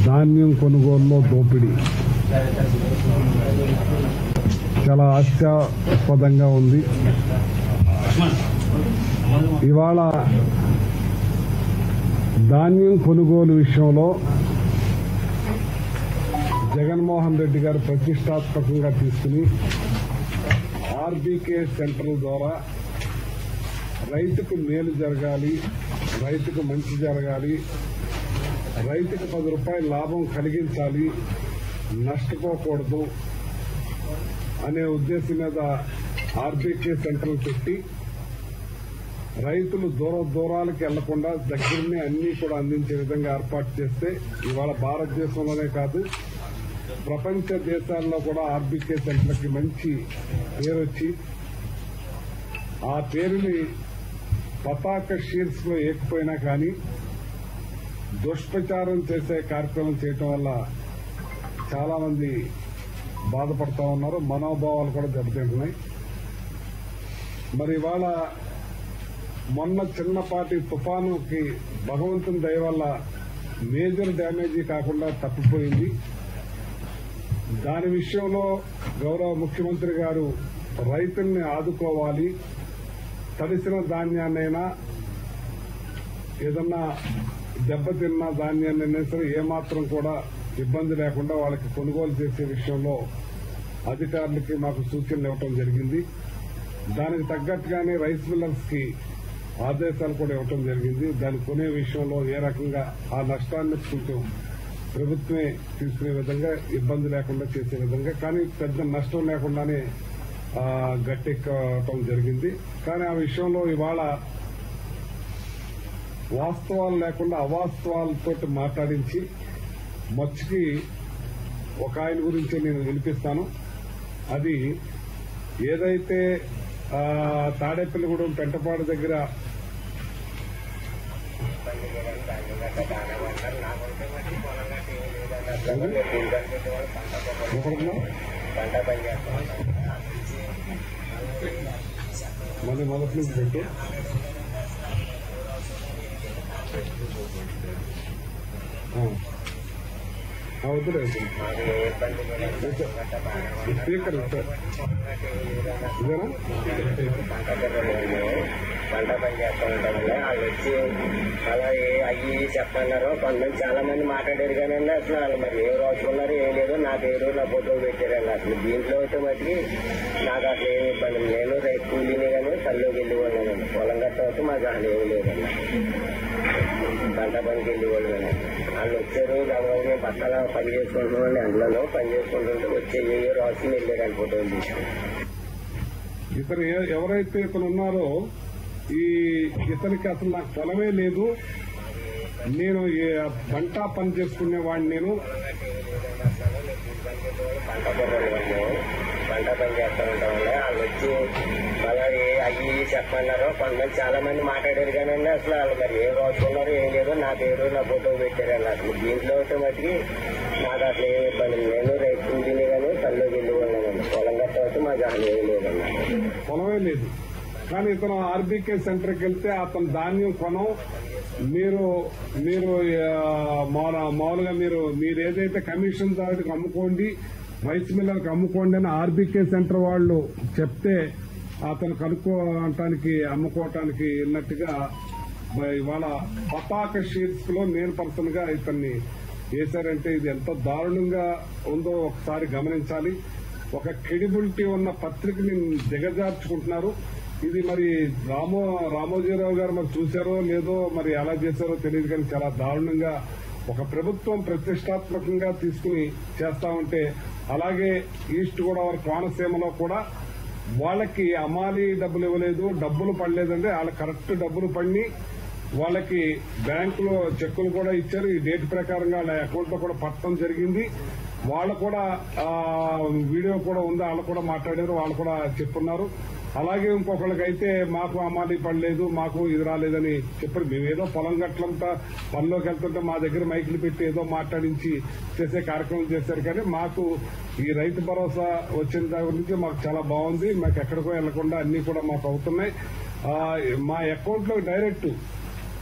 ధాన్యం కొనుగోలులో దోపిడీ చాలా హాస్యాస్పదంగా ఉంది ఇవాళ ధాన్యం కొనుగోలు విషయంలో జగన్మోహన్ రెడ్డి గారు ప్రతిష్టాత్మకంగా తీసుకుని ఆర్బీకే సెంటర్ ద్వారా రైతుకు మేలు జరగాలి రైతుకు మంచి జరగాలి రైతుకు పది రూపాయల లాభం కలిగించాలి నష్టపోకూడదు అనే ఉద్దేశం మీద ఆర్బీకే సెంటర్లు పెట్టి రైతులు దూర దూరాలకు వెళ్లకుండా దగ్గరనే అన్ని కూడా అందించే విధంగా ఏర్పాటు చేస్తే ఇవాళ భారతదేశంలోనే కాదు ప్రపంచ దేశాల్లో కూడా ఆర్బీకే సెంటర్కి మంచి పేరు వచ్చి ఆ పేరుని పతాక షీర్స్ లో ఏకపోయినా కానీ దుష్ప్రచారం చేసే కార్యక్రమం చేయటం వల్ల చాలా మంది బాధపడతా ఉన్నారు మనోభావాలు కూడా దెబ్బతింటున్నాయి మరి ఇవాళ మొన్న చిన్నపాటి తుఫానుకి భగవంతుని దయ వల్ల మేజర్ డ్యామేజీ కాకుండా తప్పిపోయింది దాని విషయంలో గౌరవ ముఖ్యమంత్రి గారు రైతుల్ని ఆదుకోవాలి తడిసిన ధాన్యాన్నైనా ఏదన్నా దెబ్బతిన్న ధాన్యాన్నైనా సరే ఏమాత్రం కూడా ఇబ్బంది లేకుండా వాళ్ళకి కొనుగోలు చేసే విషయంలో అధికారులకి మాకు సూచనలు ఇవ్వటం జరిగింది దానికి తగ్గట్టుగానే రైస్ మిల్లర్స్ కి ఆదేశాలు కూడా ఇవ్వటం జరిగింది దాన్ని కొనే విషయంలో ఏ రకంగా ఆ నష్టాన్ని కొంచెం ప్రభుత్వమే తీసుకునే విధంగా ఇబ్బంది లేకుండా చేసే విధంగా కానీ పెద్ద నష్టం లేకుండానే ఆ, గట్టెక్కటం జరిగింది కానీ ఆ విషయంలో ఇవాళ వాస్తవాలు లేకుండా అవాస్తవాలతో మాట్లాడించి మచ్చికి ఒక ఆయన గురించి నేను వినిపిస్తాను అది ఏదైతే ఆ, తాడేపల్లిగూడెం పెంటపాడు దగ్గర ఒకడున్నా? మళ్ళీ మొదటి నుంచి పెట్టు ఆ. ఆ, వద్దులే వద్దులే. ఈ స్పీకర్ సార్ ఇదేనా పంట పని చేస్తూ ఉంటాం వాళ్ళు వచ్చి అలా ఏ- అయ్యి చెప్పన్నారు కొంతమంది చాలా మంది మాట్లాడారు కానీ అసలు వాళ్ళు మరి ఏం రాసుకున్నారు ఏం లేదు నా పేరు నా ఫోటో పెట్టారండి అసలు దీంట్లో అయితే మటుకి నాకు అసలు ఏమి ఇబ్బంది లేదు. నేను రైతు కూలీని కానీ తల్లోకి వెళ్ళి వాళ్ళండి పొలం గట్ట అయితే మాకు అసలు ఏమి లేదండి పంట పనికి వెళ్ళి వాళ్ళు వాళ్ళు వచ్చారు దానివల్ల మేము పక్కన పని చేసుకుంటున్నాం ఎండలలో పని చేసుకుంటుంటే వచ్చి ఏ రాసుకుని వెళ్ళారండి ఫోటోలు తీసుకుని ఇతను ఏ- ఎవరైతే ఇతను ఉన్నారో ఈ ఇతనికి అసలు నాకు పొలమే లేదు నేను ఏ పంట పని చేసుకునే వాడిని నేను పంట పొలాలు వాళ్ళు పంట పని చేస్తూ ఉంటాం వల్ల వాళ్ళు వచ్చి అలా ఏ- అయ్యి చెప్పన్నారు కొంతమంది చాలా మంది మాట్లాడారు కానీ అసలు వాళ్ళు మరి ఏం రాసుకున్నారు ఏం లేదు నా పేరు నా ఫోటో పెట్టారండి అసలు దీంట్లో అయితే మటుకి నాకు అసలు ఏమి ఇబ్బంది లేదు. నేను రైతు కూలీని కానీ తల్లోకి వెళ్ళి ఉన్నానండి పొలం గట్ట అయితే మాకు అసలు ఏమి లేదన్న పొలమే లేదు కానీ ఇతను ఆర్బీకే సెంటర్కి వెళ్తే అతను ధాన్యం కొనం మీరు మీరు ఆ, మామూలు- మామూలుగా మీరు మీరు ఏదైతే కమిషన్ దాటికి అమ్ముకోండి రైస్ మిల్లర్కి అమ్ముకోండి అని ఆర్బీకే సెంటర్ వాళ్ళు చెప్తే అతను కనుక్కోవటానికి అమ్ముకోవటానికి వెళ్ళినట్టుగా మరి ఇవాళ పతాక షీట్స్ లో నేను పర్సన్ గా ఇతన్ని వేశారంటే ఇది ఎంత దారుణంగా ఉందో ఒకసారి గమనించాలి ఒక క్రెడిబిలిటీ ఉన్న పత్రికని దిగజార్చుకుంటున్నారు ఇది మరి రామో రామోజీరావు గారు మరి చూశారో లేదో మరి ఎలా చేశారో తెలియదు కానీ చాలా దారుణంగా ఒక ప్రభుత్వం ప్రతిష్టాత్మకంగా తీసుకుని చేస్తా ఉంటే అలాగే ఈస్ట్ గోదావరి కోనసీమలో కూడా వాళ్ళకి అమాలి డబ్బులు ఇవ్వలేదు డబ్బులు పడలేదంటే వాళ్ళకి కరెక్ట్ డబ్బులు పడి వాళ్ళకి బ్యాంకులో చెక్కులు కూడా ఇచ్చారు ఈ డేట్ ప్రకారంగా వాళ్ళ అకౌంట్ లో కూడా పట్టడం జరిగింది వాళ్ళు కూడా ఆ, వీడియో కూడా ఉంది వాళ్ళు కూడా మాట్లాడారు వాళ్ళు కూడా చెప్పున్నారు అలాగే ఇంకొకళ్ళకైతే మాకు అమ్మాలి పడలేదు మాకు ఇది రాలేదని చెప్పారు మేము ఏదో పొలం గట్లంతా పనిలోకి వెళ్తుంటే మా దగ్గర మైకులు పెట్టి ఏదో మాట్లాడించి చేసే కార్యక్రమం చేశారు కానీ మాకు ఈ రైతు భరోసా వచ్చిన దాని గురించి మాకు చాలా బాగుంది మాకు ఎక్కడికో వెళ్లకుండా అన్ని కూడా మాకు అవుతున్నాయి ఆ, మా అకౌంట్ లో డైరెక్ట్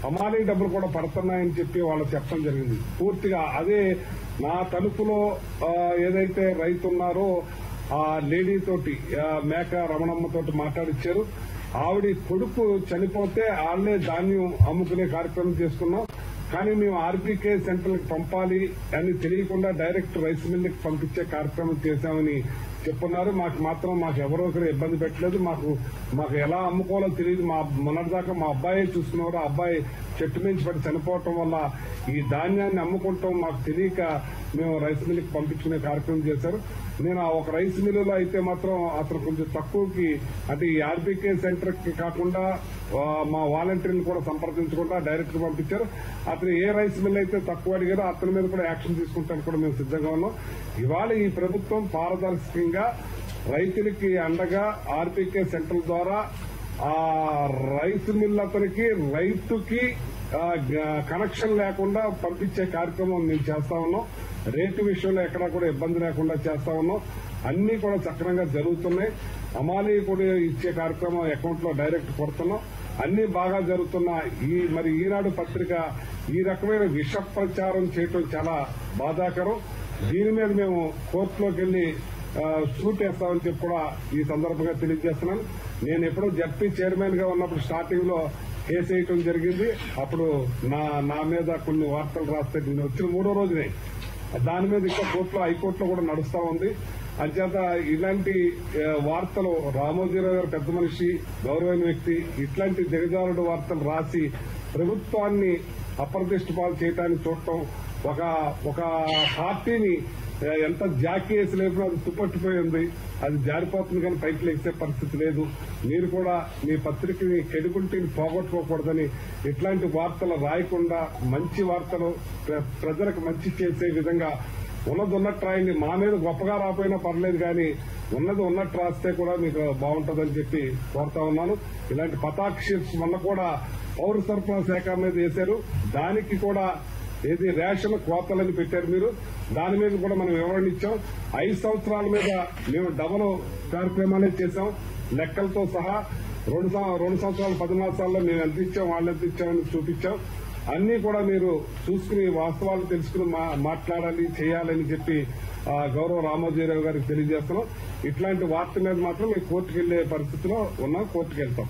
హమాలీ డబ్బులు కూడా పడుతున్నాయని చెప్పి వాళ్ళు చెప్పడం జరిగింది పూర్తిగా అదే నా తలుపులో ఆ, ఏదైతే రైతు ఉన్నారో ఆ లేడీ తోటి ఆ, మేక రమణమ్మ తోటి మాట్లాడిచ్చారు ఆవిడ కొడుకు చనిపోతే వాళ్ళే ధాన్యం అమ్ముకునే కార్యక్రమం చేసుకున్నాం కానీ మేము ఆర్బీకే సెంటర్ కి పంపాలి అని తెలియకుండా డైరెక్ట్ రైస్ మిల్ కి పంపించే కార్యక్రమం చేశామని చెప్పున్నారు మాకు మాత్రం మాకు ఎవరో ఒకరు ఇబ్బంది పెట్టలేదు మాకు మాకు ఎలా అమ్ముకోవాలో తెలియదు మా మొన్నటిదాకా మా అబ్బాయి చూసుకున్నారు ఆ అబ్బాయి చెట్టు మించి పడి చనిపోవటం వల్ల ఈ ధాన్యాన్ని అమ్ముకుంటాం మాకు తెలియక మేము రైస్ మిల్కి పంపించుకునే కార్యక్రమం చేశారు నేను ఆ ఒక రైస్ మిల్లులో అయితే మాత్రం అతను కొంచెం తక్కువకి అంటే ఈ ఆర్బీకే సెంటర్ కి కాకుండా ఆ, మా వాలంటీర్లు కూడా సంప్రదించకుండా డైరెక్ట్ గా పంపించారు అతను ఏ రైస్ మిల్ అయితే తక్కువ అడిగారో అతని మీద కూడా యాక్షన్ తీసుకుంటానికి కూడా మేము సిద్ధంగా ఉన్నాం ఇవాళ ఈ ప్రభుత్వం పారదర్శకంగా రైతులకి అండగా ఆర్బీకే సెంటర్ ద్వారా ఆ రైస్ మిల్ అతనికి రైతుకి ఆ, గ- కనెక్షన్ లేకుండా పంపించే కార్యక్రమం మేము చేస్తా ఉన్నాం రేటు విషయంలో ఎక్కడా కూడా ఇబ్బంది లేకుండా చేస్తా ఉన్నాం అన్ని కూడా సక్రమంగా జరుగుతున్నాయి అమాలి కూడా ఇచ్చే కార్యక్రమం అకౌంట్ లో డైరెక్ట్ కొడుతున్నాం అన్ని బాగా జరుగుతున్న ఈ మరి ఈనాడు పత్రిక ఈ రకమైన విష ప్రచారం చేయటం చాలా బాధాకరం దీని మీద మేము కోర్టులోకి వెళ్లి ఆ, షూట్ వేస్తామని చెప్పి కూడా ఈ సందర్భంగా తెలియజేస్తున్నాను నేను ఎప్పుడో జడ్పీ చైర్మన్ గా ఉన్నప్పుడు స్టార్టింగ్ లో కేసు వేయటం జరిగింది అప్పుడు నా నా మీద కొన్ని వార్తలు రాస్తే నేను వచ్చిన మూడో రోజునే దాని మీద ఇంకా కోర్టులో హైకోర్టులో కూడా నడుస్తా ఉంది అంచేత ఇలాంటి ఆ, వార్తలు రామోజీరావు గారు పెద్ద మనిషి గౌరవైన వ్యక్తి ఇట్లాంటి దిగజారుడు వార్తలు రాసి ప్రభుత్వాన్ని అప్రతిష్ట పాలు చేయడానికి చూడటం ఒక ఒక పార్టీని ఆ, ఎంత జాకీ వేసి లేపినా అది తుప్పట్టిపోయింది అది జారిపోతుంది కానీ పైకి లేచే పరిస్థితి లేదు మీరు కూడా మీ పత్రికని కెడుకుంటిని పోగొట్టుకోకూడదని ఇట్లాంటి వార్తలు రాయకుండా మంచి వార్తలు ప్ర- ప్రజలకు మంచి చేసే విధంగా ఉన్నది ఉన్నట్టు రాయండి మా మీద గొప్పగా రాపోయినా పర్లేదు కానీ ఉన్నది ఉన్నట్టు రాస్తే కూడా మీకు బాగుంటుందని చెప్పి కోరుతా ఉన్నాను ఇలాంటి పతాక్షిప్స్ మొన్న కూడా పౌర సరఫరా శాఖ మీద వేశారు దానికి కూడా ఏది రేషన్ కోతలని పెట్టారు మీరు దాని మీద కూడా మనం వివరణ ఇచ్చాం ఐదు సంవత్సరాల మీద మేము డబల్ కార్యక్రమాలే చేశాం లెక్కలతో సహా రెండు సం- రెండు సంవత్సరాలు పది మాసాల్లో మేము ఎంత ఇచ్చాం వాళ్ళు ఎంత ఇచ్చామని చూపించాం అన్ని కూడా మీరు చూసుకుని వాస్తవాలు తెలుసుకుని మా- మాట్లాడాలి చేయాలని చెప్పి ఆ, గౌరవ రామోజీరావు గారికి తెలియజేస్తున్నాం ఇట్లాంటి వార్త మీద మాత్రం మేము కోర్టుకు వెళ్లే పరిస్థితిలో ఉన్నాం కోర్టుకు వెళ్తాం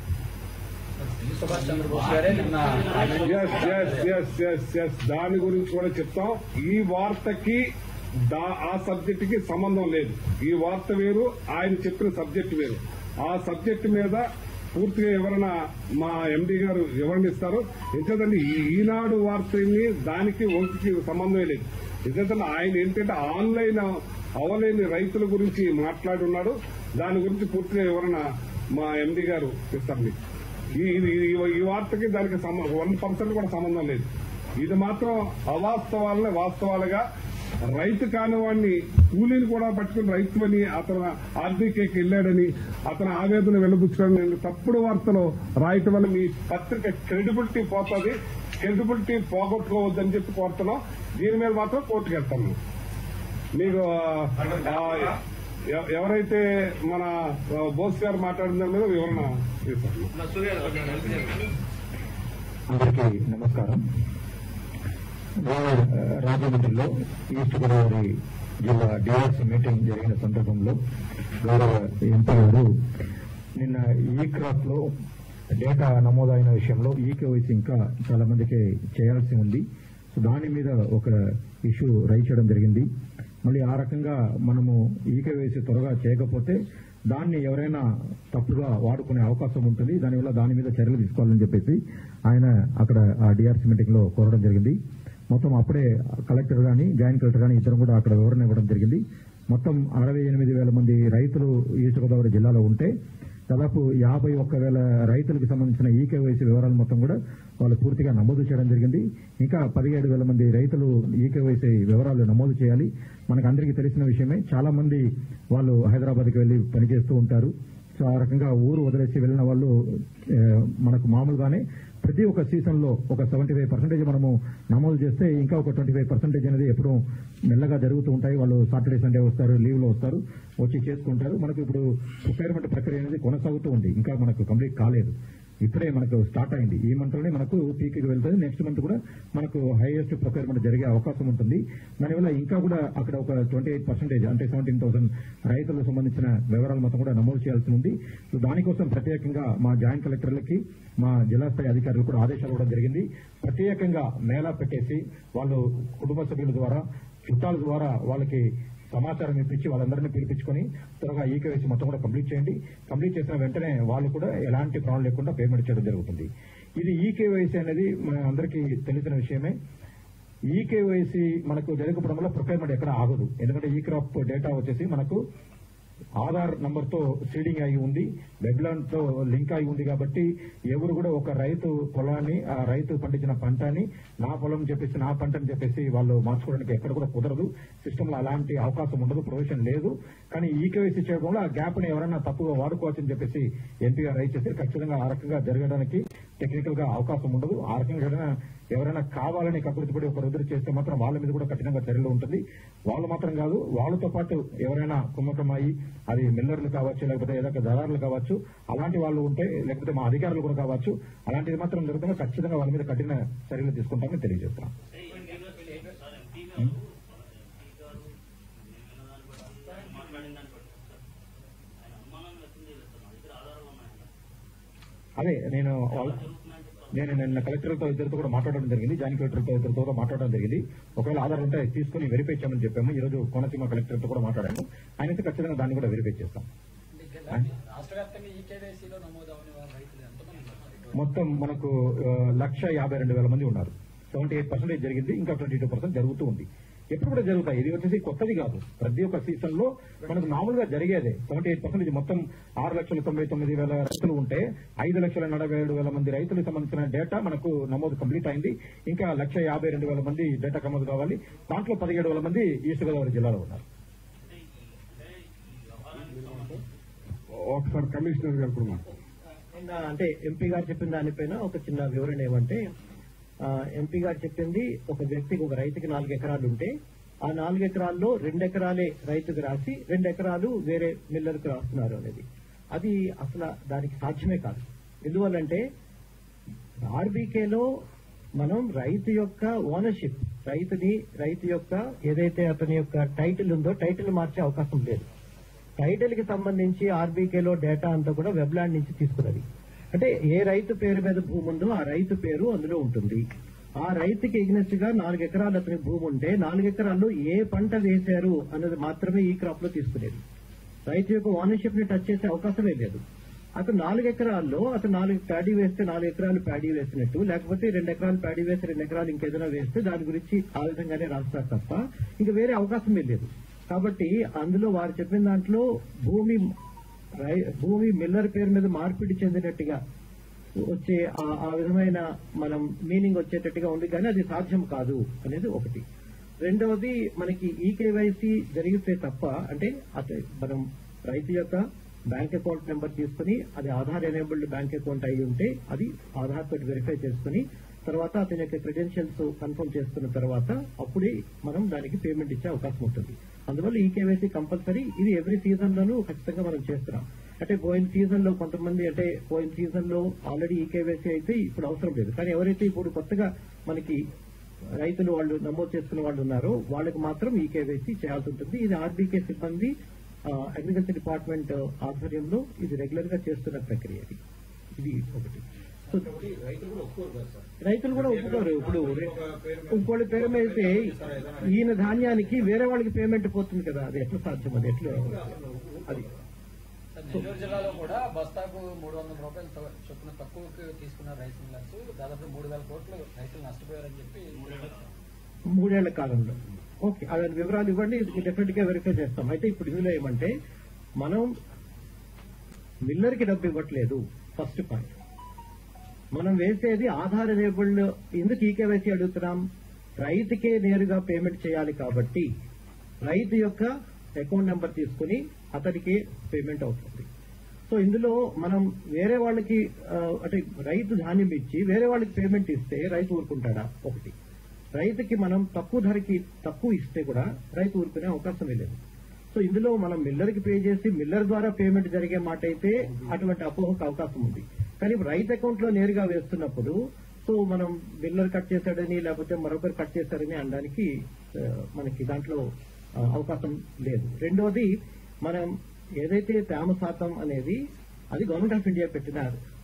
సుభాష్ చంద్రబోస్ గారే నిన్న yes yes yes yes yes దాని గురించి కూడా చెప్తాం ఈ వార్తకి దా- ఆ సబ్జెక్ట్ కి సంబంధం లేదు ఈ వార్త వేరు ఆయన చెప్పిన సబ్జెక్ట్ వేరు ఆ సబ్జెక్ట్ మీద పూర్తిగా ఎవరైనా మా ఎండీ గారు వివరణ ఇస్తారు ఎందుకంటే ఈ- ఈనాడు వార్తని దానికి ఒకటికి సంబంధమే లేదు ఎందుకంటే ఆయన ఏంటంటే ఆన్లైన్ అవలేని రైతుల గురించి మాట్లాడున్నాడు దాని గురించి పూర్తిగా వివరణ మా ఎండీ గారు ఇస్తారు మీకు ఈ ఇది- ఈ- ఈ వార్తకి దానికి వన్ పర్సెంట్ కూడా సంబంధం లేదు ఇది మాత్రం అవాస్తవాలని వాస్తవాలుగా రైతు కానివాడిని కూలీని కూడా పట్టుకుని రైతు అని అతను ఆర్బీకేకి వెళ్ళాడని అతను ఆవేదన వెలుబుచ్చుకోవడం తప్పుడు వార్తలు రాయటం వల్ల మీ పత్రిక క్రెడిబిలిటీ పోతుంది క్రెడిబిలిటీ పోగొట్టుకోవద్దని చెప్పి కోరుతున్నాం దీని మీద మాత్రం కోర్టుకు వెళ్తాం మేము. మీకు ఆ, ఎ- ఎవరైతే మన ఆ, బోస్ గారు మాట్లాడిన దాని మీద వివరణ ఇస్తాను అందరికీ నమస్కారం నేను, ఆ, రాజమండ్రిలో ఈస్ట్ గోదావరి జిల్లా డిఆర్సీ మీటింగ్ జరిగిన సందర్భంలో గౌరవ ఎంపీ గారు నిన్న ఈ క్రాప్ లో డేటా నమోదైన విషయంలో ఈ కేవైసీ ఇంకా చాలా మందికి చేయాల్సి ఉంది సో దాని మీద ఒక ఇష్యూ రైజ్ చేయడం జరిగింది మళ్ళీ ఆ రకంగా మనము ఈ కేవైసీ త్వరగా చేయకపోతే దాన్ని ఎవరైనా తప్పుగా వాడుకునే అవకాశం ఉంటుంది దానివల్ల దాని మీద చర్యలు తీసుకోవాలని చెప్పేసి ఆయన అక్కడ ఆ డిఆర్సీ మీటింగ్ లో కోరడం జరిగింది మొత్తం అప్పుడే కలెక్టర్ గాని జాయింట్ కలెక్టర్ గాని ఇద్దరు కూడా అక్కడ వివరణ ఇవ్వడం జరిగింది మొత్తం అరవై ఎనిమిది వేల మంది రైతులు ఈస్ట్ గోదావరి జిల్లాలో ఉంటే దాదాపు యాభై ఒక్క వేల రైతులకు సంబంధించిన ఈ కేవైసీ వివరాలు మొత్తం కూడా వాళ్ళు పూర్తిగా నమోదు చేయడం జరిగింది ఇంకా పదిహేడు వేల మంది రైతులు ఈ కేవైసీ వివరాలు నమోదు చేయాలి మనకు అందరికీ తెలిసిన విషయమే చాలా మంది వాళ్ళు హైదరాబాద్కి వెళ్లి పనిచేస్తూ ఉంటారు సో ఆ రకంగా ఊరు వదిలేసి వెళ్ళిన వాళ్ళు ఏ, మనకు మామూలుగానే ప్రతి ఒక్క సీజన్ లో ఒక సెవెంటీ ఫైవ్ పర్సెంటేజ్ మనము నమోదు చేస్తే ఇంకా ఒక ట్వంటీ ఫైవ్ పర్సెంటేజ్ అనేది ఎప్పుడూ మెల్లగా జరుగుతూ ఉంటాయి వాళ్ళు సాటర్డే సండే వస్తారు లీవ్ లో వస్తారు వచ్చి చేసుకుంటారు మనకు ఇప్పుడు రిటైర్మెంట్ ప్రక్రియ అనేది కొనసాగుతూ ఉంది ఇంకా మనకు కంప్లీట్ కాలేదు ఇప్పుడే మనకు స్టార్ట్ అయింది ఈ మంత్ లోనే మనకు పీక్ కి వెళ్తుంది నెక్స్ట్ మంత్ కూడా మనకు హైయెస్ట్ ప్రొక్యూర్మెంట్ జరిగే అవకాశం ఉంటుంది దానివల్ల ఇంకా కూడా అక్కడ ఒక ట్వంటీ ఎయిట్ పర్సెంటేజ్ అంటే సెవెంటీన్ థౌసండ్ రైతులకు సంబంధించిన వివరాలు మొత్తం కూడా నమోదు చేయాల్సి ఉంది సో దానికోసం ప్రత్యేకంగా మా జాయింట్ కలెక్టర్లకి మా జిల్లా స్థాయి అధికారులు కూడా ఆదేశాలు ఇవ్వడం జరిగింది ప్రత్యేకంగా మేళా పెట్టేసి వాళ్ళు కుటుంబ సభ్యుల ద్వారా చుట్టాల ద్వారా వాళ్ళకి సమాచారం ఇప్పించి వాళ్ళందరినీ పిలిపించుకొని త్వరగా ఈకేవైసీ మొత్తం కూడా కంప్లీట్ చేయండి కంప్లీట్ చేసిన వెంటనే వాళ్ళు కూడా ఎలాంటి ప్రాబ్లం లేకుండా పేమెంట్ చేయడం జరుగుతుంది ఇది ఈకేవైసీ అనేది మన అందరికీ తెలిసిన విషయమే ఈకేవైసీ మనకు జరగకపోవడం వల్ల ప్రొక్యూర్మెంట్ ఎక్కడ ఆగదు ఎందుకంటే ఈ క్రాప్ డేటా వచ్చేసి మనకు ఆధార్ నంబర్ తో సీడింగ్ అయి ఉంది వెబ్లాన్ తో లింక్ అయి ఉంది కాబట్టి ఎవరు కూడా ఒక రైతు పొలాన్ని ఆ రైతు పండించిన పంటని నా పొలం చెప్పేసి నా పంట అని చెప్పేసి వాళ్ళు మార్చుకోవడానికి ఎక్కడ కూడా కుదరదు సిస్టమ్ లో అలాంటి అవకాశం ఉండదు ప్రొవిజన్ లేదు కానీ ఈ కేవైసీ చేయడం వల్ల ఆ గ్యాప్ ని ఎవరైనా తప్పుగా వాడుకోవచ్చని చెప్పేసి ఎంపీ గారు రైట్ చేస్తే ఖచ్చితంగా ఆ రకంగా జరగడానికి టెక్నికల్ గా అవకాశం ఉండదు ఆ రకంగా ఎవరైనా ఎవరైనా కావాలని కకృతిపడి ఒక రుద్రు చేస్తే మాత్రం వాళ్ళ మీద కూడా కఠినంగా చర్యలు ఉంటుంది వాళ్ళు మాత్రం కాదు వాళ్ళతో పాటు ఎవరైనా కుమ్మకమయ్యి అది మిల్లర్లు కావచ్చు లేకపోతే ఏదో ఒక దళారులు కావచ్చు అలాంటి వాళ్ళు ఉంటే లేకపోతే మా అధికారులు కూడా కావచ్చు అలాంటిది మాత్రం జరుగుతుందో ఖచ్చితంగా వాళ్ళ మీద కఠిన చర్యలు తీసుకుంటామని తెలియజేస్తాం అదే నేను వాళ్ళ- నేను నిన్న కలెక్టర్తో ఇద్దరితో కూడా మాట్లాడడం జరిగింది జాయింట్ కలెక్టర్తో ఇద్దరితో కూడా మాట్లాడడం జరిగింది ఒకవేళ ఆధార్ ఉంటే తీసుకుని వెరిఫై చేయమని చెప్పాము ఈ రోజు కోనసీమ కలెక్టర్తో కూడా మాట్లాడాము ఆయన అయితే ఖచ్చితంగా దాన్ని కూడా వెరిఫై చేస్తాం రాష్ట్ర వ్యాప్తంగా ఈ కేవైసీలో నమోదవని వారు రైతులు ఎంతమంది ఉన్నారు? మొత్తం మనకు ఆ, లక్ష యాభై రెండు వేల మంది ఉన్నారు సెవెంటీ ఎయిట్ పర్సెంటేజ్ జరిగింది ఇంకా ట్వంటీ టూ పర్సెంట్ జరుగుతూ ఉంది ఎప్పుడు కూడా జరుగుతాయి ఇది వచ్చేసి కొత్తది కాదు ప్రతి ఒక్క సీజన్ లో మనకు మామూలుగా జరిగేదే సెవెంటీ ఎయిట్ పర్సెంటేజ్ మొత్తం ఆరు లక్షల తొంభై తొమ్మిది వేల రైతులు ఉంటే ఐదు లక్షల నలభై ఏడు వేల మంది రైతులకు సంబంధించిన డేటా మనకు నమోదు కంప్లీట్ అయింది ఇంకా లక్ష యాభై రెండు వేల మంది డేటా నమోదు కావాలి దాంట్లో పదిహేడు వేల మంది ఈస్ట్ గోదావరి జిల్లాలో ఉన్నారు ఒకసారి కమిషనర్ గారు కూడా మాట్లాడండి. నిన్న అంటే ఎంపీ గారు చెప్పిన దానిపైన ఒక చిన్న వివరణ ఏమంటే ఆ, ఎంపీ గారు చెప్పింది ఒక వ్యక్తికి ఒక రైతుకి నాలుగు ఎకరాలు ఉంటే ఆ నాలుగు ఎకరాల్లో రెండు ఎకరాలే రైతుకు రాసి రెండు ఎకరాలు వేరే మిల్లర్కు రాస్తున్నారు అనేది అది అసలు దానికి సాధ్యమే కాదు ఎందువల్లంటే ఆర్బీకేలో మనం రైతు యొక్క ఓనర్షిప్ రైతుని రైతు యొక్క ఏదైతే అతని యొక్క టైటిల్ ఉందో టైటిల్ మార్చే అవకాశం లేదు టైటిల్ కి సంబంధించి ఆర్బీకేలో డేటా అంతా కూడా వెబ్లాండ్ నుంచి తీసుకున్నది అంటే ఏ రైతు పేరు మీద భూమి ఉందో ఆ రైతు పేరు అందులో ఉంటుంది ఆ రైతుకి ఎగ్నెస్ట్ గా నాలుగు ఎకరాలు అతని భూమి ఉంటే నాలుగు ఎకరాల్లో ఏ పంట వేశారు అన్నది మాత్రమే ఈ క్రాప్ లో తీసుకునేది రైతు యొక్క ఓనర్షిప్ ని టచ్ చేసే అవకాశమే లేదు అతను నాలుగు ఎకరాల్లో అతను నాలుగు ప్యాడీ వేస్తే నాలుగు ఎకరాలు ప్యాడీ వేసినట్టు లేకపోతే రెండు ఎకరాలు ప్యాడీ వేసి రెండు ఎకరాలు ఇంకేదైనా వేస్తే దాని గురించి ఆ విధంగానే రాస్తారు తప్ప ఇంకా వేరే అవకాశమే లేదు కాబట్టి అందులో వారు చెప్పిన దాంట్లో భూమి రై- భూమి మిల్లర్ పేరు మీద మార్పిడి చెందినట్టుగా వచ్చే ఆ- ఆ విధమైన మనం మీనింగ్ వచ్చేటట్టుగా ఉంది కానీ అది సాధ్యం కాదు అనేది ఒకటి రెండవది మనకి ఈ కేవైసీ జరిగితే తప్ప అంటే అత- మనం రైతు యొక్క బ్యాంక్ అకౌంట్ నెంబర్ తీసుకుని అది ఆధార్ ఎనేబుల్డ్ బ్యాంక్ అకౌంట్ అయి ఉంటే అది ఆధార్ తోటి వెరిఫై చేసుకుని తర్వాత అతని యొక్క క్రెడెన్షియల్స్ కన్ఫర్మ్ చేసుకున్న తర్వాత అప్పుడే మనం దానికి పేమెంట్ ఇచ్చే అవకాశం ఉంటుంది అందువల్ల ఈ కేవైసీ కంపల్సరీ ఇది ఎవ్రీ సీజన్ లోనూ ఖచ్చితంగా మనం చేస్తున్నాం అంటే పోయిన సీజన్ లో కొంతమంది అంటే పోయిన సీజన్ లో ఆల్రెడీ ఈ కేవైసీ అయితే ఇప్పుడు అవసరం లేదు కానీ ఎవరైతే ఇప్పుడు కొత్తగా మనకి రైతులు వాళ్ళు నమోదు చేసుకున్న వాళ్ళు ఉన్నారో వాళ్ళకి మాత్రం ఈ కేవైసీ చేయాల్సి ఉంటుంది ఇది ఆర్బీకే సిబ్బంది అగ్రికల్చర్ డిపార్ట్మెంట్ ఆధ్వర్యంలో ఇది రెగ్యులర్ గా చేస్తున్న ప్రక్రియ ఇది ఇది ఒకటి సో రైతులు కూడా ఒప్పుకోరు ఇప్పుడు ఇంకోటి పేరు మీద అయితే ఈయన ధాన్యానికి వేరే వాళ్ళకి పేమెంట్ పోతుంది కదా అది ఎట్లా సాధ్యం అది ఎట్లా అది సార్, నెల్లూరు జిల్లాలో కూడా బస్తాకు మూడు వందల రూపాయలు త- చొప్పున తక్కువకు తీసుకున్న రైస్ మిల్లర్స్ దాదాపు మూడు వేల కోట్లు రైతులు నష్టపోయారని చెప్పి మూడేళ్ల కాలంలో ఓకే అవి వివరాలు ఇవ్వండి డెఫినెట్ గా వెరిఫై చేస్తాం అయితే ఇప్పుడు ఇందులో ఏమంటే మనం మిల్లర్ కి డబ్బు ఇవ్వట్లేదు ఫస్ట్ పాయింట్ మనం వేసేది ఆధార్ ఎనేబుల్డ్ ఎందుకు ఈకేవైసీ అడుగుతున్నాం రైతుకే నేరుగా పేమెంట్ చేయాలి కాబట్టి రైతు యొక్క అకౌంట్ నెంబర్ తీసుకుని అతనికి పేమెంట్ అవుతుంది సో ఇందులో మనం వేరే వాళ్ళకి ఆ, అంటే రైతు ధాన్యం ఇచ్చి వేరే వాళ్ళకి పేమెంట్ ఇస్తే రైతు ఊరుకుంటాడా ఒకటి రైతుకి మనం తక్కువ ధరకి తక్కువ ఇస్తే కూడా రైతు ఊరుకునే అవకాశం లేదు సో ఇందులో మనం మిల్లర్ కి పే చేసి మిల్లర్ ద్వారా పేమెంట్ జరిగే మాట అయితే అటువంటి అపోహకు అవకాశం ఉంది కానీ రైతు అకౌంట్ లో నేరుగా వేస్తున్నప్పుడు సో మనం బిల్లర్ కట్ చేశాడని లేకపోతే మరొకరు కట్ చేశారని అనడానికి ఆ, మనకి దాంట్లో ఆ, అవకాశం లేదు రెండోది మనం ఏదైతే తేమ శాతం అనేది అది గవర్నమెంట్ ఆఫ్ ఇండియా పెట్టిన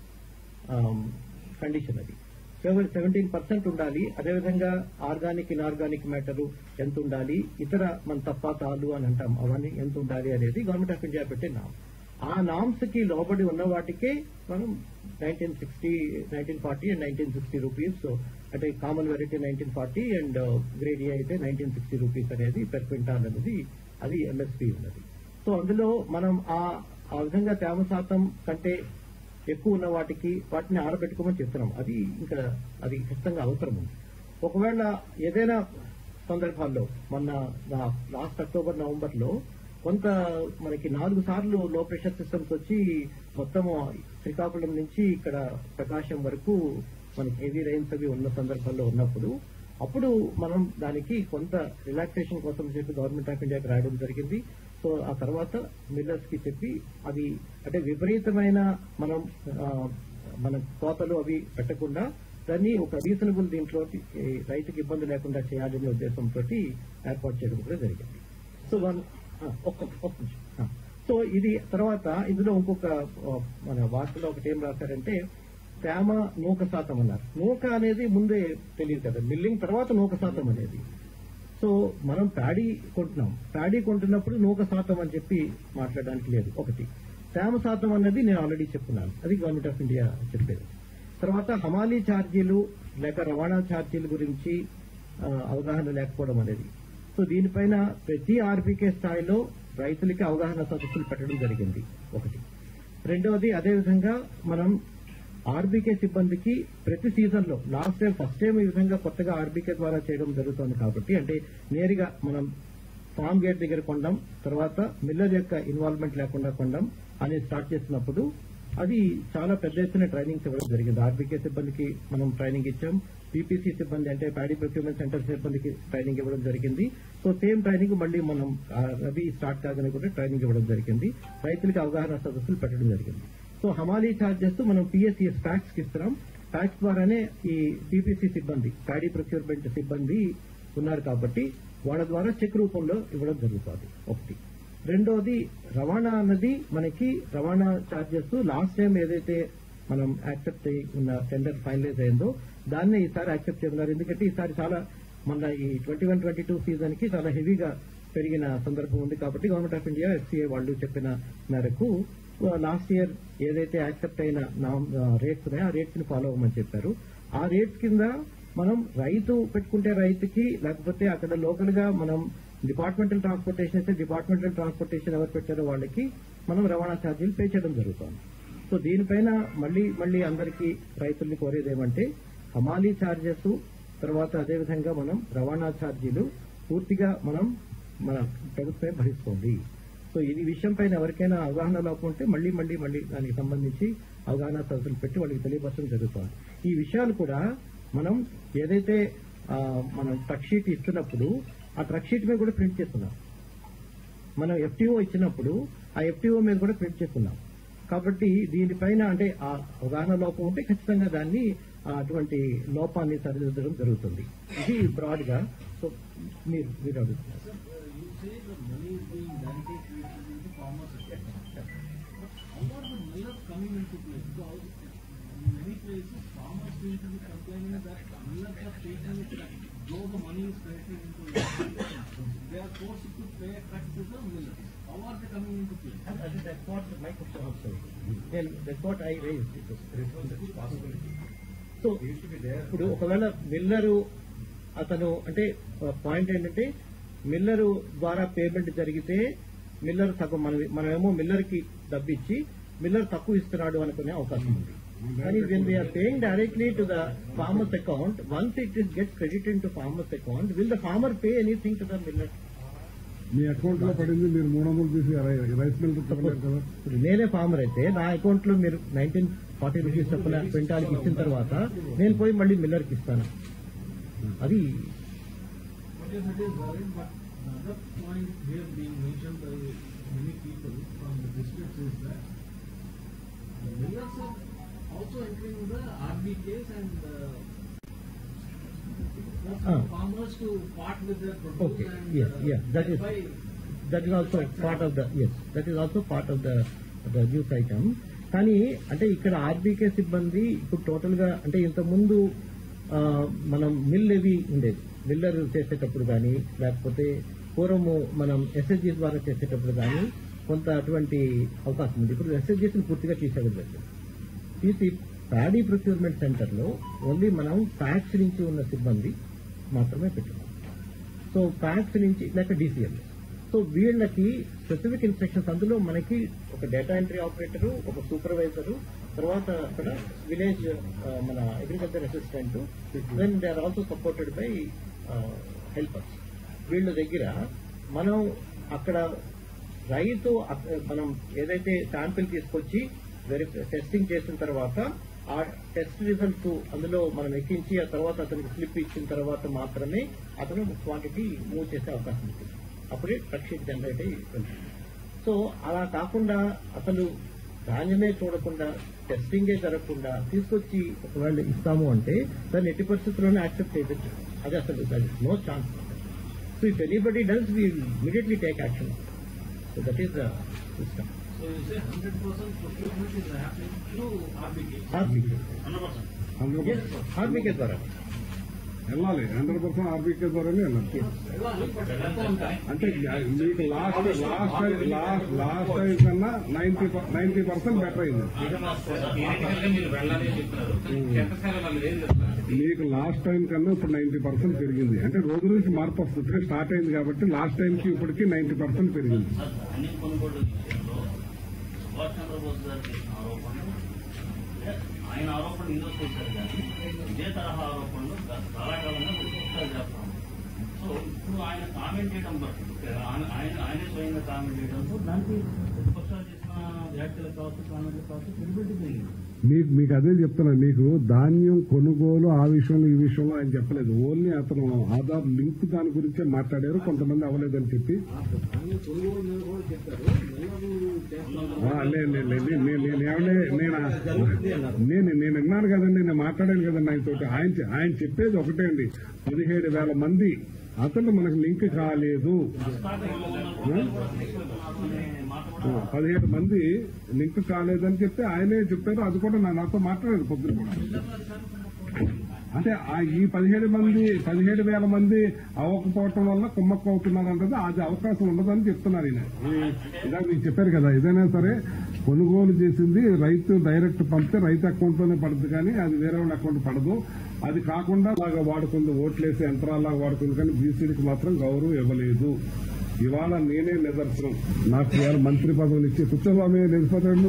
కండిషన్ అది సెవెంటీన్ పర్సెంట్ ఉండాలి అదేవిధంగా ఆర్గానిక్ ఇన్ఆర్గానిక్ మ్యాటర్ ఎంత ఉండాలి ఇతర మన తప్ప తాలు అని అంటాం అవన్నీ ఎంత ఉండాలి అనేది గవర్నమెంట్ ఆఫ్ ఇండియా పెట్టిన నామ్ ఆ నామ్స్ కి లోబడి ఉన్న వాటికే మనం nineteen sixty nineteen forty and nineteen sixty rupees అంటే common variety nineteen forty and grade A అయితే నైన్టీన్ సిక్స్టీ రూపీస్ అనేది పెర్ క్వింటాల్ అనేది అది ఎంఎస్పీ ఉన్నది సో అందులో మనం ఆ ఆ విధంగా తేమ శాతం కంటే ఎక్కువ ఉన్న వాటికి వాటిని ఆరబెట్టుకోమని చెప్తున్నాం అది ఇంకా అది ఖచ్చితంగా అవసరం ఉంది ఒకవేళ ఏదైనా సందర్భాల్లో మొన్న లాస్ట్ అక్టోబర్ నవంబర్ లో కొంత మనకి నాలుగు సార్లు లో ప్రెషర్ సిస్టమ్స్ వచ్చి మొత్తం శ్రీకాకుళం నుంచి ఇక్కడ ప్రకాశం వరకు మనకి హెవీ రైన్స్ అవి ఉన్న సందర్భాల్లో ఉన్నప్పుడు అప్పుడు మనం దానికి కొంత రిలాక్సేషన్ కోసం చెప్పి గవర్నమెంట్ ఆఫ్ ఇండియాకి రాయడం జరిగింది సో ఆ తర్వాత మిల్లర్స్ కి చెప్పి అది అంటే విపరీతమైన మనం ఆ, మన కోతలు అవి పెట్టకుండా దాన్ని ఒక రీజనబుల్ దీంట్లో ఈ రైతుకి ఇబ్బంది లేకుండా చేయాలనే ఉద్దేశంతో ఏర్పాటు చేయడం కూడా జరిగింది సో వన్ ఆ, ఒక్క ఒక్క నిమిషం. ఆ. సో ఇది తర్వాత ఇందులో ఇంకొక ఆ, మన వార్తలో ఒకటి ఏం రాశారంటే తేమ నూక శాతం అన్నారు నూక అనేది ముందే తెలియదు కదా మిల్లింగ్ తర్వాత నూక శాతం అనేది సో మనం ప్యాడీ కొంటున్నాం ప్యాడీ కొంటున్నప్పుడు నూక శాతం అని చెప్పి మాట్లాడడానికి లేదు ఒకటి తేమ శాతం అన్నది నేను ఆల్రెడీ చెప్పున్నాను అది గవర్నమెంట్ ఆఫ్ ఇండియా చెప్పేది తర్వాత హమాలీ ఛార్జీలు లేక రవాణా ఛార్జీల గురించి ఆ, అవగాహన లేకపోవడం అనేది సో దీనిపైన ప్రతి ఆర్బీకే స్థాయిలో రైతులకి అవగాహన సదస్సులు పెట్టడం జరిగింది ఒకటి రెండవది అదేవిధంగా మనం ఆర్బీకే సిబ్బందికి ప్రతి సీజన్ లో లాస్ట్ టైం ఫస్ట్ టైం ఈ విధంగా కొత్తగా ఆర్బీకే ద్వారా చేయడం జరుగుతుంది కాబట్టి అంటే నేరుగా మనం ఫామ్ గేట్ దగ్గర కొండం తర్వాత మిల్లర్ యొక్క ఇన్వాల్వ్మెంట్ లేకుండా కొండం అనేది స్టార్ట్ చేసినప్పుడు అది చాలా పెద్ద ఎత్తున ట్రైనింగ్స్ ఇవ్వడం జరిగింది ఆర్బీకే సిబ్బందికి మనం ట్రైనింగ్ ఇచ్చాం పీపీసీ సిబ్బంది అంటే ప్యాడీ ప్రొక్యూర్మెంట్ సెంటర్ సిబ్బందికి ట్రైనింగ్ ఇవ్వడం జరిగింది సో సేమ్ ట్రైనింగ్ మళ్ళీ మనం ఆ, రబీ స్టార్ట్ కాగానే కూడా ట్రైనింగ్ ఇవ్వడం జరిగింది రైతులకు అవగాహన సదస్సులు పెట్టడం జరిగింది సో హమాలీ ఛార్జెస్ మనం పిఎస్సిఎస్ ప్యాక్స్ కి ఇస్తున్నాం ప్యాక్స్ ద్వారానే ఈ పీపీసీ సిబ్బంది ప్యాడీ ప్రొక్యూర్మెంట్ సిబ్బంది ఉన్నారు కాబట్టి వాళ్ళ ద్వారా చెక్ రూపంలో ఇవ్వడం జరుగుతుంది ఒకటి రెండోది రవాణా అన్నది మనకి రవాణా ఛార్జెస్ లాస్ట్ టైం ఏదైతే మనం యాక్సెప్ట్ చేయి ఉన్న టెండర్ ఫైనలైజ్ అయిందో దాన్ని ఈసారి యాక్సెప్ట్ చేయన్నారు ఎందుకంటే ఈసారి చాలా మన ఈ twenty one twenty two season కి చాలా హెవీగా పెరిగిన సందర్భం ఉంది కాబట్టి గవర్నమెంట్ ఆఫ్ ఇండియా ఎఫ్సీఐ వాళ్ళు చెప్పిన మేరకు లాస్ట్ ఇయర్ ఏదైతే యాక్సెప్ట్ అయిన రేట్స్ ఉన్నాయో ఆ రేట్స్ ని ఫాలో అవ్వమని చెప్పారు ఆ రేట్స్ కింద మనం రైతు పెట్టుకుంటే రైతుకి లేకపోతే అక్కడ లోకల్ గా మనం డిపార్ట్మెంటల్ ట్రాన్స్పోర్టేషన్ అయితే డిపార్ట్మెంటల్ ట్రాన్స్పోర్టేషన్ ఎవరు పెట్టారో వాళ్ళకి మనం రవాణా ఛార్జీలు పే చేయడం జరుగుతుంది సో దీనిపైన మళ్ళీ మళ్ళీ అందరికీ రైతుల్ని కోరేది ఏమంటే హమాలీ ఛార్జెస్ తర్వాత అదేవిధంగా మనం రవాణా ఛార్జీలు పూర్తిగా మనం మన ప్రభుత్వమే భరిస్తుంది సో ఈ విషయం పైన ఎవరికైనా అవగాహన లోపం ఉంటే మళ్ళీ మళ్ళీ మళ్ళీ దానికి సంబంధించి అవగాహన సదస్సులు పెట్టి వాళ్ళకి తెలియపరచడం జరుగుతుంది ఈ విషయాలు కూడా మనం ఏదైతే ఆ, మనం ట్రక్ షీట్ ఇస్తున్నప్పుడు ఆ ట్రక్ షీట్ మీద కూడా ప్రింట్ చేస్తున్నాం మనం ఎఫ్టీఓ ఇచ్చినప్పుడు ఆ ఎఫ్టీఓ మీద కూడా ప్రింట్ చేస్తున్నాం కాబట్టి దీనిపైన అంటే ఆ అవగాహన లోపం ఉంటే ఖచ్చితంగా దాన్ని ఆ, అటువంటి లోపాన్ని సరిదిద్దడం జరుగుతుంది ఇది బ్రాడ్ గా సో మీరు మీరు అడుగుతున్నారు You say the money is being directly created into farmers' account. How are the millers coming into play? Because in many places, farmers seem to be complaining that millers are taking it back. Though the money is credited into the account, they are forced to pay tax to the millers. How are they coming into play? And- and that's what my question also is. Then that's what I raised. It was- there is no possibility. So ఇప్పుడు ఒకవేళ మిల్లరు అతను అంటే point ఏంటంటే మిల్లరు ద్వారా payment జరిగితే Miller సగం మన మనమేమో మిల్లర్ కి డబ్బిచ్చి మిల్లర్ తక్కువ ఇస్తున్నాడు అనుకునే అవకాశం ఉంది కానీ when we're paying directly to the farmers account once it is get credit into farmers account will the farmer pay anything to the miller మీ అకౌంట్ లో పడింది మీరు మూడు వందలు తీసి రై- రైస్ మిల్ చెప్పలేరు కదా ఇప్పుడు నేనే ఫార్మర్ అయితే నా అకౌంట్ లో మీరు నైన్టీన్ ఫార్టీ రూపీస్ చొప్పున క్వింటాల్కి ఇచ్చిన తర్వాత నేను పోయి మళ్ళీ మిల్లర్ కి ఇస్తాను అది But yes, it is valid, but the other point here being mentioned by many people from the districts is that the millers are also entering the RBKs and uh, Ah. farmers to part with their produce Okay, and yes, uh, yes, that is, thereby that is also part of the, yes, that is also part of the, the news item కానీ అంటే ఇక్కడ RBK సిబ్బంది ఇప్పుడు total గా అంటే ఇంత ముందు ఆ, మనం మిల్ ఏవి ఉండేది మిల్లర్ చేసేటప్పుడు కానీ లేకపోతే పూర్వము మనం ఎస్ఎస్జి ద్వారా చేసేటప్పుడు కానీ కొంత అటువంటి అవకాశం ఉంది ఇప్పుడు ఎస్ఎస్జిని పూర్తిగా తీసేయగలిగారు తీసి ప్యాడీ ప్రొక్యూర్మెంట్ సెంటర్ లో ఓన్లీ మనం ప్యాక్స్ నుంచి ఉన్న సిబ్బంది మాత్రమే పెట్టున్నాం సో ప్యాక్స్ నుంచి లేక డీసీఎం సో వీళ్ళకి స్పెసిఫిక్ ఇన్స్ట్రక్షన్స్ అందులో మనకి ఒక డేటా ఎంట్రీ ఆపరేటర్ ఒక సూపర్వైజర్ తర్వాత అక్కడ విలేజ్ మన agriculture assistant then they are also supported by helpers వీళ్ళ దగ్గర మనం అక్కడ రైతు అక్క- మనం ఏదైతే శాంపిల్ తీసుకొచ్చి వెరిఫై టెస్టింగ్ చేసిన తర్వాత ఆ టెస్ట్ రిజల్ట్స్ అందులో మనం ఎక్కించి ఆ తర్వాత అతనికి స్లిప్ ఇచ్చిన తర్వాత మాత్రమే అతను క్వాంటిటీ మూవ్ చేసే అవకాశం ఉంటుంది అప్పుడే ట్రక్ షీట్ జనరేట్ అయ్యి వెళ్తుంది సో అలా కాకుండా అసలు ధాన్యమే చూడకుండా టెస్టింగే జరగకుండా తీసుకొచ్చి ఒకవేళ ఇస్తాము అంటే దాన్ని ఎట్టి పరిస్థితుల్లోనే యాక్సెప్ట్ చేయవచ్చు అది అసలు no chance so if anybody does we immediately take action so that is the system so you say 100% procurement is happening through RBK. RBK hundred RBK ద్వారా వెళ్ళాలి హండ్రెడ్ పర్సెంట్ ఆర్బీకే ద్వారానే వెళ్ళాలి అంటే మీకు last last time last last time కన్నా ninety ninety percent better అయింది మీరు వెళ్ళాలి అని చెప్తున్నారు క్షేత్రస్థాయిలో వాళ్ళు ఏం చెప్తున్నారు మీకు లాస్ట్ టైం కన్నా ఇప్పుడు నైన్టీ పర్సెంట్ పెరిగింది అంటే రోజు నుంచి మార్పు వస్తుంది ఇప్పుడే స్టార్ట్ అయింది కాబట్టి లాస్ట్ టైం కి ఇప్పటికి నైన్టీ పర్సెంట్ పెరిగింది సార్ ధాన్యం కొనుగోలు విషయంలో సుభాష్ చంద్రబోస్ గారు చేసిన ఆరోపణలు అంటే ఆయన ఆరోపణలు ఈరోజు చేశారు కానీ ఇదే తరహా ఆరోపణలు గత చాలా కాలంగా ప్రతిపక్షాలు చేస్తాం సో ఇప్పుడు ఆయన కామెంట్ చేయడం బట్టి ఆయన ఆయన ఆయనే స్వయంగా కామెంట్ చేయడంతో దానికి ప్రతిపక్షాలు చేసిన వ్యాఖ్యలు కావచ్చు కామెంట్లు కావచ్చు క్రెడిబిలిటీ పెరిగింది మీకు మీకు అదే చెప్తున్నా మీకు ధాన్యం కొనుగోలు ఆ విషయంలో ఈ విషయంలో ఆయన చెప్పలేదు ఓన్లీ అతను ఆధార్ లింక్ దాని గురించే మాట్లాడారు కొంతమంది అవ్వలేదని చెప్పి ధాన్యం కొనుగోలు మీద కూడా చెప్పారు నెల్లూరు చేస్తున్నారు ఆ, లే- లే- లే- లే- నేను నేను ఏమంటే నేను నేను నేను విన్నాను కదండి నేను మాట్లాడాను కదండి ఆయన తోటి ఆయన చె- ఆయన చెప్పేది ఒకటే అండి పదిహేడు వేల మంది అసలు మనకు లింక్ కాలేదు ఆ, పదిహేడు మంది లింక్ కాలేదని చెప్తే ఆయనే చెప్పారు అది కూడా నా నాతో మాట్లాడారు పొద్దున కూడా అంటే ఆ ఈ పదిహేడు మంది పదిహేడు వేల మంది అవ్వకపోవటం వల్ల కుమ్మక్కు అవుతున్నారంటే అది అవకాశం ఉండదని చెప్తున్నారు ఈయన ఈ- ఇలాగ మీకు చెప్పారు కదా ఏదైనా సరే కొనుగోలు చేసింది రైతు డైరెక్ట్ పంపితే రైతు అకౌంట్ లోనే పడుతుంది కానీ అది వేరే వాళ్ళ అకౌంట్ పడదు అది కాకుండా అలాగా వాడుకుంది ఓట్లేసి యంత్రాల్లాగా వాడుకుంది కానీ బీసీలకు మాత్రం గౌరవం ఇవ్వలేదు ఇవాళ నేనే నిదర్శనం నాకు ఇవాళ మంత్రి పదవులు ఇచ్చి కూర్చోబామే నిలిచిపోతాడు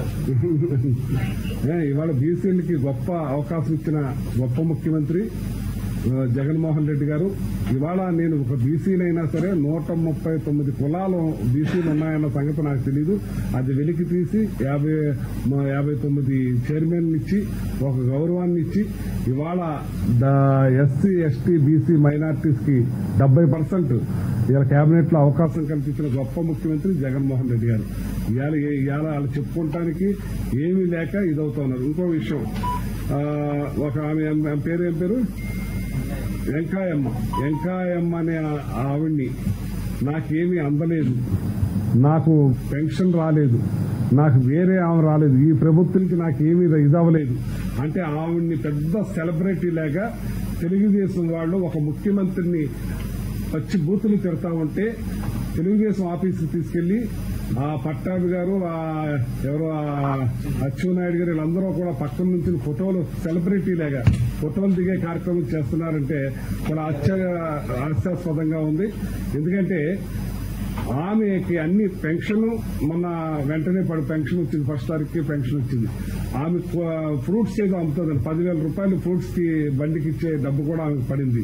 ఏ, ఇవాళ బీసీలకి గొప్ప అవకాశం ఇచ్చిన గొప్ప ముఖ్యమంత్రి ఆ, జగన్మోహన్ రెడ్డి గారు ఇవాళ నేను ఒక బీసీలైనా సరే నూట ముప్పై తొమ్మిది కులాలు బీసీలు ఉన్నాయన్న సంగతి నాకు తెలియదు అది వెలికి తీసి యాభై మ- యాభై తొమ్మిది చైర్మన్ ఇచ్చి ఒక గౌరవాన్ని ఇచ్చి ఇవాళ ఎస్సీ ఎస్టీ బీసీ మైనార్టీస్ కి డెబ్బై పర్సెంట్ ఇవాళ కేబినెట్ లో అవకాశం కల్పించిన గొప్ప ముఖ్యమంత్రి జగన్మోహన్ రెడ్డి గారు ఇవాళ ఏ- ఇవాళ వాళ్ళు చెప్పుకోవటానికి ఏమీ లేక ఇదవుతున్నారు ఇంకో విషయం ఆ, ఒక ఆమె ఆమె పేరు ఏం పేరు వెంకాయమ్మ వెంకాయమ్మ అనే ఆ- ఆవిడ్ని నాకేమీ అందలేదు నాకు పెన్షన్ రాలేదు నాకు వేరే ఆమె రాలేదు ఈ ప్రభుత్వానికి నాకేమీ ఇదవ్వలేదు అంటే ఆవిడ్ని పెద్ద సెలబ్రిటీ లాగా తెలుగుదేశం వాళ్ళు ఒక ముఖ్యమంత్రిని పచ్చి బూతులు తిడతా ఉంటే తెలుగుదేశం ఆఫీస్కి తీసుకెళ్లి ఆ పట్టాభి గారు ఆ ఎవరో ఆ అచ్చెన్నాయుడు గారు వీళ్ళందరూ కూడా పక్కన నుంచి ఫోటోలు సెలబ్రిటీ లాగా ఫోటోలు దిగే కార్యక్రమం చేస్తున్నారంటే కూడా ఆశ్చర్య హాస్యాస్పదంగా ఉంది ఎందుకంటే ఆమెకి అన్ని పెన్షన్ మొన్న వెంటనే పడి పెన్షన్ వచ్చింది ఫస్ట్ తారీఖుకి పెన్షన్ వచ్చింది ఆమె ఫ్రూట్స్ ఏదో అమ్ముతుందండి పదివేల రూపాయలు ఫ్రూట్స్ కి బండికి ఇచ్చే డబ్బు కూడా ఆమెకు పడింది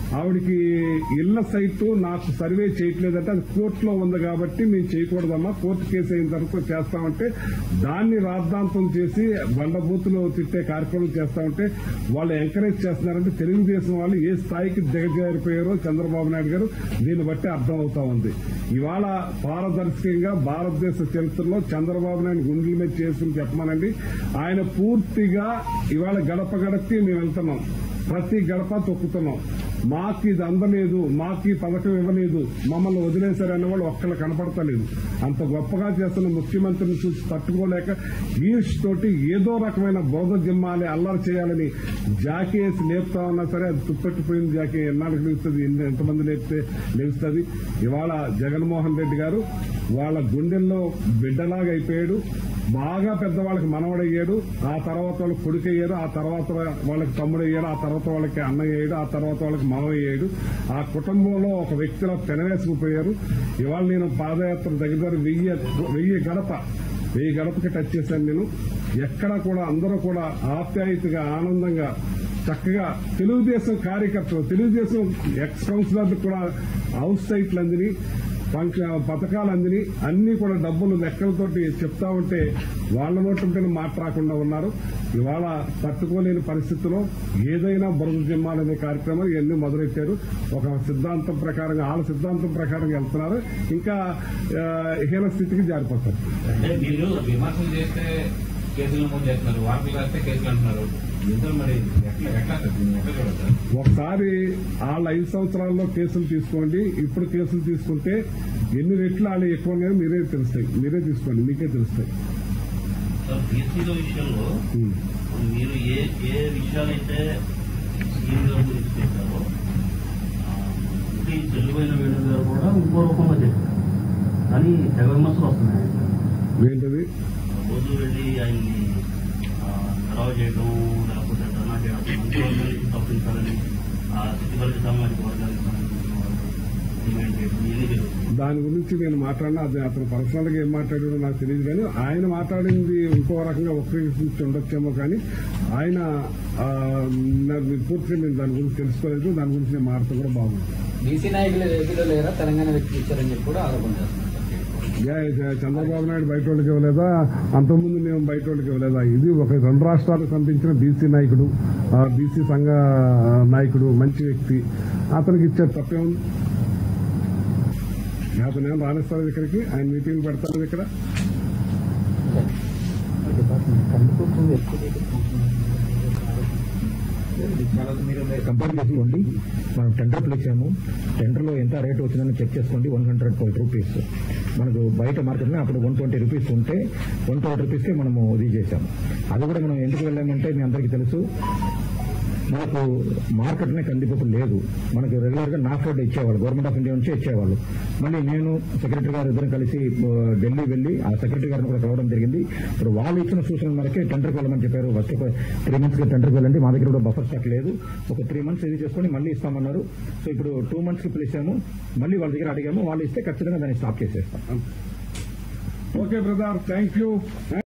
ఆవిడికి ఇళ్ల సైట్ నాకు సర్వే చేయట్లేదంటే అది కోర్టులో ఉంది కాబట్టి మేము చేయకూడదమ్మా కోర్టు కేసు అయిన తర్వాత చేస్తామంటే దాన్ని రాద్ధాంతం చేసి బండబూతులు తిట్టే కార్యక్రమం చేస్తామంటే వాళ్ళు ఎంకరేజ్ చేస్తున్నారంటే తెలుగుదేశం వాళ్ళు ఏ స్థాయికి దిగజారిపోయారో చంద్రబాబు నాయుడు గారు దీన్ని బట్టి అర్థం అవుతా ఉంది ఇవాళ పారదర్శకంగా భారతదేశ చరిత్రలో చంద్రబాబు నాయుడు గుండెల మీద చేసుకుని చెప్పమనండి ఆయన పూర్తిగా ఇవాళ గడప గడపకి మేము వెళ్తున్నాం ప్రతి గడప తొక్కుతున్నాం మాకు ఇది అందలేదు మాకు ఈ పథకం ఇవ్వలేదు మమ్మల్ని వదిలేశారనే వాళ్ళు ఒక్కళ్ళు కనపడతలేదు అంత గొప్పగా చేస్తున్న ముఖ్యమంత్రిని చూసి తట్టుకోలేక ఈర్ష్ తోటి ఏదో రకమైన బోధ జిమ్మాలి అల్లరి చేయాలని జాకీ వేసి లేపుతా ఉన్నా సరే అది తుప్పెట్టిపోయింది జాకీ ఎన్నాళ్ళకి లేస్తుంది ఎన్ని- ఎంతమంది లేపితే లేస్తుంది ఇవాళ జగన్మోహన్ రెడ్డి గారు వాళ్ళ గుండెల్లో బిడ్డలాగా అయిపోయాడు బాగా పెద్దవాళ్ళకి మనవడయ్యాడు ఆ తర్వాత వాళ్ళకి కొడుకయ్యాడు ఆ తర్వాత వాళ్ళకి తమ్ముడయ్యాడు ఆ తర్వాత వాళ్ళకి అన్నయ్య అయ్యాడు ఆ తర్వాత వాళ్ళకి మావయ్యాడు ఆ కుటుంబంలో ఒక వ్యక్తిలో పెనవేసుకుపోయారు ఇవాళ నేను పాదయాత్ర దగ్గర దగ్గర వెయ్యి వెయ్యి గడప వెయ్యి గడపకి టచ్ చేశాను నేను ఎక్కడ కూడా అందరూ కూడా ఆప్యాయతగా ఆనందంగా చక్కగా తెలుగుదేశం కార్యకర్తలు తెలుగుదేశం ఎక్స్ కౌన్సిలర్లు కూడా హౌస్ సైట్లు అందిని ఫంక్షన్ పథకాలు అందిని అన్ని కూడా డబ్బులు లెక్కలతోటి చెప్తా ఉంటే వాళ్ళ నోట్లతో మాట రాకుండా ఉన్నారు ఇవాళ తట్టుకోలేని పరిస్థితిలో ఏదైనా బురద జిమ్మాలనే కార్యక్రమం ఇవన్నీ మొదలెట్టారు ఒక సిద్ధాంతం ప్రకారంగా వాళ్ళ సిద్ధాంతం ప్రకారంగా వెళ్తున్నారు ఇంకా ఆ, హీన స్థితికి జారిపోతారు అంటే మీరు విమర్శలు చేస్తే కేసులు నమోదు చేస్తున్నారు వార్తలు రాస్తే కేసులు అంటున్నారు ఇద్దరు మరి ఎట్లా ఎట్లా సార్ దీన్ని ఎట్లా చూడదు ఒకసారి వాళ్ళ ఐదు సంవత్సరాల్లో కేసులు తీసుకోండి ఇప్పుడు కేసులు తీసుకుంటే ఎన్ని రెట్లు వాళ్ళు ఎక్కువ ఉన్నాయో మీరే తెలుస్తాయి మీరే తీసుకోండి మీకే తెలుస్తాయి సార్ బీసీల విషయంలో ఉమ్. మీరు ఏ ఏ విషయాలైతే సీఎం గారు గురించి చెప్పారో ఆ, అంటే ఈ చెల్లిపోయిన వేణు గారు కూడా ఇంకో రూపంలో చెప్పారు కానీ తెగ విమర్శలు వస్తున్నాయి ఏంటది రోజు వెళ్ళి ఆయన్ని ఖరాబ్ చేయడం లేకపోతే ధర్నా చేయడం మంచి వర్గం నుంచి తప్పించాలని ఆ స్థితిపరిచ సామాజిక వర్గానికి సంబంధించిన వాళ్ళు డిమాండ్ చేయడం ఇవన్నీ జరుగుతుంది దాని గురించి నేను మాట్లాడినా అది అతను పర్సనల్ గా ఏం మాట్లాడాడో నాకు తెలియదు కానీ ఆయన మాట్లాడింది ఇంకో రకంగా వక్రీకరించి ఉండొచ్చేమో కానీ ఆయన ఆ, నాకు పూర్తిగా నేను దాని గురించి తెలుసుకోలేదు దాని గురించి నేను మాట్లాడటం కూడా బాగుంది బీసీ నాయకులు ఏపీలో లేరా తెలంగాణ వ్యక్తి ఇచ్చారని చెప్పి కూడా ఆరోపణ చేస్తున్నారు యా, ఇది చంద్రబాబు నాయుడు బయట వాళ్ళకి ఇవ్వలేదా అంతకుముందు మేము బయట వాళ్ళకి ఇవ్వలేదా ఇది ఒక రెండు రాష్ట్రాలకు సంబంధించిన బీసీ నాయకుడు ఆ, బీసీ సంఘ నాయకుడు మంచి వ్యక్తి అతనికి ఇచ్చారు తప్పేముంది అతను ఏం రాణిస్తారు ఇక్కడికి ఆయన మీటింగ్ పెడతారు ఇక్కడ మీరు కంపేర్ చేసుకోండి మనం టెండర్ పిలిచాము టెండర్ లో ఎంత రేట్ వచ్చిందని చెక్ చేసుకోండి వన్ హండ్రెడ్ ట్వెల్వ్ రూపీస్ మనకు బయట మార్కెట్ లో అప్పుడు వన్ ట్వంటీ రూపీస్ ఉంటే వన్ ట్వెల్వ్ రూపీస్ కి మనము ఇది చేశాము అది కూడా మనం ఎందుకు వెళ్ళామంటే మీ అందరికీ తెలుసు మనకు మార్కెట్ నే కందిపప్పు లేదు మనకు రెగ్యులర్ గా నాఫెడ్ ఇచ్చేవాళ్ళు గవర్నమెంట్ ఆఫ్ ఇండియా నుంచే ఇచ్చేవాళ్ళు మళ్ళీ నేను సెక్రటరీ గారు ఇద్దరం కలిసి ఆ, ఢిల్లీ వెళ్లి ఆ సెక్రటరీ గారిని కూడా కలవడం జరిగింది ఇప్పుడు వాళ్ళు ఇచ్చిన సూచనల మేరకే టెండర్కి వెళ్ళమని చెప్పారు ఫస్ట్ త్రీ మంత్స్ కి టెండర్కి వెళ్ళండి మా దగ్గర కూడా బఫర్ స్టాక్ లేదు ఒక త్రీ మంత్స్ ఇది చేసుకొని మళ్ళీ ఇస్తామన్నారు సో ఇప్పుడు టూ మంత్స్ కి పిలిచాము మళ్ళీ వాళ్ళ దగ్గర అడిగాము వాళ్ళు ఇస్తే ఖచ్చితంగా దాన్ని స్టాప్ చేసేస్తాం ఓకే బ్రదర్ థ్యాంక్ యూ